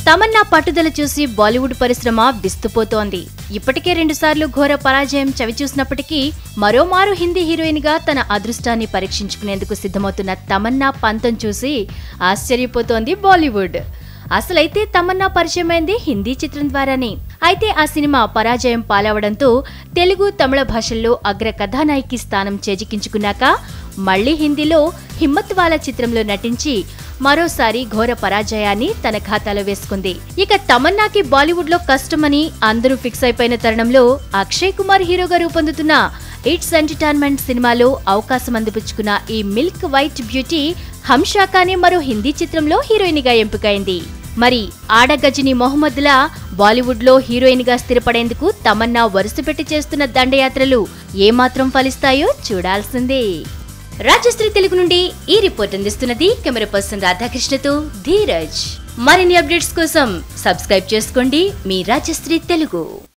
తమన్నా పట్టుదల చూసి బాలీవుడ్ పరిశ్రమ విస్తుపోతోంది ఇప్పటికే రెండుసార్లు ఘోర పరాజయం చవిచూసినప్పటికీ మరోమారు హిందీ హీరోయిన్ గా తన అదృష్టాన్ని పరీక్షించుకునేందుకు సిద్ధమవుతున్న తమన్నా పంతం చూసి ఆశ్చర్యపోతోంది బాలీవుడ్ అసలైతే తమన్నా పరిచయమైంది హిందీ చిత్రం ద్వారానే అయితే ఆ సినిమా పరాజయం పాలవడంతో తెలుగు తమిళ భాషల్లో అగ్ర కథానాయకి స్థానం చేజిక్కించుకున్నాక మళ్లీ హిందీలో హిమ్మత్ వాలా చిత్రంలో నటించి మరోసారి ఘోర పరాజయాన్ని తన ఖాతాలో వేసుకుంది ఇక తమన్నాకి బాలీవుడ్ లో కష్టమని అందరూ ఫిక్స్ అయిపోయిన తరుణంలో అక్షయ్ కుమార్ హీరోగా రూపొందుతున్న ఇట్స్ ఎంటర్టైన్మెంట్ సినిమాలో అవకాశం అందిపుచ్చుకున్న ఈ మిల్క్ వైట్ బ్యూటీ హంషాకానే మరో హిందీ చిత్రంలో హీరోయిన్ గా ఎంపికైంది మరి ఆడగజని మొహమ్మద్లా బాలీవుడ్ లో హీరోయిన్ గా స్థిరపడేందుకు తమన్నా వరుసపెట్టి చేస్తున్న దండయాత్రలు ఏమాత్రం ఫలిస్తాయో చూడాల్సిందే రాజశ్రీ తెలుగు నుండి ఈ రిపోర్ట్ అందిస్తున్నది కెమెరా పర్సన్ రాధాకృష్ణతో ధీరజ్ మరిన్ని అప్డేట్స్ కోసం సబ్స్క్రైబ్ చేసుకోండి మీ రాజశ్రీ తెలుగు